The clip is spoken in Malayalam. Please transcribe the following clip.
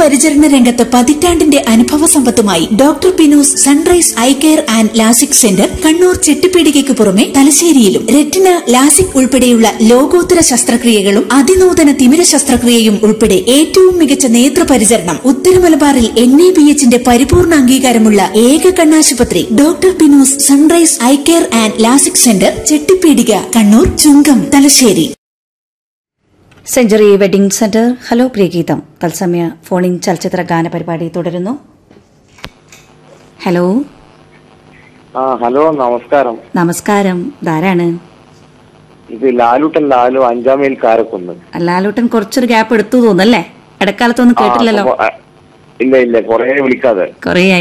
നേത്രപരിചരണ രംഗത്ത് പതിറ്റാണ്ടിന്റെ അനുഭവ സമ്പത്തുമായി doctor Pinu's sunrise eye care and LASIK centre Kannur ചെട്ടിപ്പീടികയ്ക്ക് പുറമെ തലശ്ശേരിയിലും റെറ്റിന ലാസിക് ഉൾപ്പെടെയുള്ള ലോകോത്തര ശസ്ത്രക്രിയകളും അതിനൂതന തിമിര ശസ്ത്രക്രിയയും ഉൾപ്പെടെ ഏറ്റവും മികച്ച നേത്രപരിചരണം ഉത്തരമലബാറിൽ എൻ എ ബി എച്ചിന്റെ പരിപൂർണ അംഗീകാരമുള്ള ഏക കണ്ണാശുപത്രി doctor Pinu's sunrise eye care and LASIK centre Chettipeedika Kannur Chungam Thalassery century wedding centre hello Priyageetham തത്സമയ ഫോണിൻ ചലച്ചിത്ര ഗാന പരിപാടി തുടരുന്നു ഹലോ ആ ഹലോ നമസ്കാരം നമസ്കാരം ധാരാണ് ഇത് ലാലുട്ടൻ ലാലു അഞ്ചാം മൈൽ കാരക്കുന്ന് ലാലൂട്ടൻ കുറച്ചൊരു ഗ്യാപ്പ് എടുത്തു തോന്നല്ലേ ഇടക്കാലത്തൊന്നും ആ, കേട്ടില്ലല്ലോ അപ്പൊ, ആ, ഇല്ല ഇല്ല കൊറേ വിളിക്കാതെ കുറേ